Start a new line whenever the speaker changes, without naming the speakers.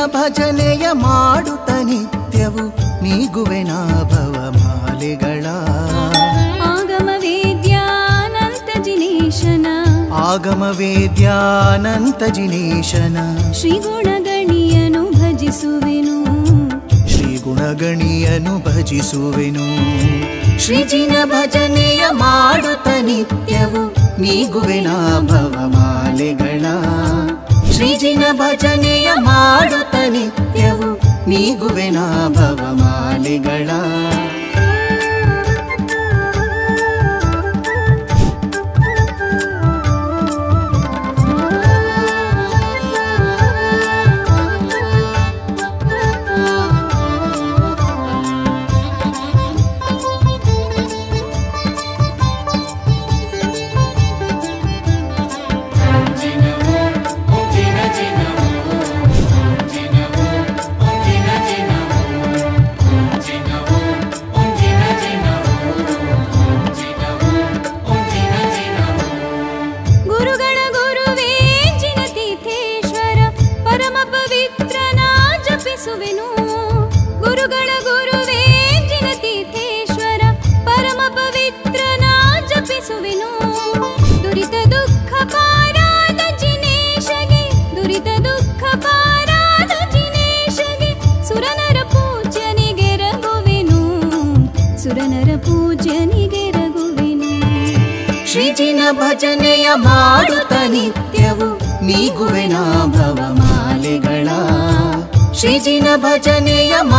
ಭಜನೆಯ ಮಾಡುತ್ತ ನಿತ್ಯವು ನೀಗುವೆನ ಭವಮಾಲೆಗಳ
ಆಗಮ ವೇದ್ಯಾನಂತ ಜಿನೇಶನ
ಆಗಮ ವೇದ್ಯಾನಂತ ಜಿನೇಶನ
ಶ್ರೀ ಗುಣಗಣಿಯನು ಭಜಿಸುವೆನು
ಶ್ರೀ ಗುಣಗಣಿಯನು ಭಜಿಸುವೆನು ಶ್ರೀಜಿನ ಭಜನೆಯ ಮಾಡುತ್ತ ನಿತ್ಯವು ನೀಗುವೆನ ಭವಮಾಲೆಗಳ ಶ್ರೀಜಿನ ಭಜನೆಯ ಮಾಡುತ್ತ ನಿತ್ಯವು ನೀಗುವೆನ ಭವಮಾಲೆಗಳ
ಗುರುಗಳ ಗುರುವೇ ಜಿನತೀರ್ಥೇಶ್ವರ ಪರಮ ಪವಿತ್ರನ ಜಪಿಸುವೆನು ಗುರುಗಳ ಗುರುವೇ ಜಿನತೀರ್ಥೇಶ್ವರ ಪರಮ ಪವಿತ್ರನ ಜಪಿಸುವೆನು ದುರಿತ ದುಃಖ ಪಾರಾದ ಜಿನೇಶಗೆ ದುರಿತ ದುಃಖ ಪಾರಾದ ಜಿನೇಶಗೆ ಸುರನರ ಪೂಜ್ಯನಿಗೆರಗುವೆನು ಸುರನರ ಪೂಜ್ಯನಿಗೆರಗುವೆನು
ಶ್ರೀಜಿನ ಭಜನೆಯ ಮಾಡುತ್ತ ನಿತ್ಯವು ನೀಗುವೆನ ಭವಮಾಲೆಗಳ ಶ್ರೀಜಿನ ಭಜನೆಯ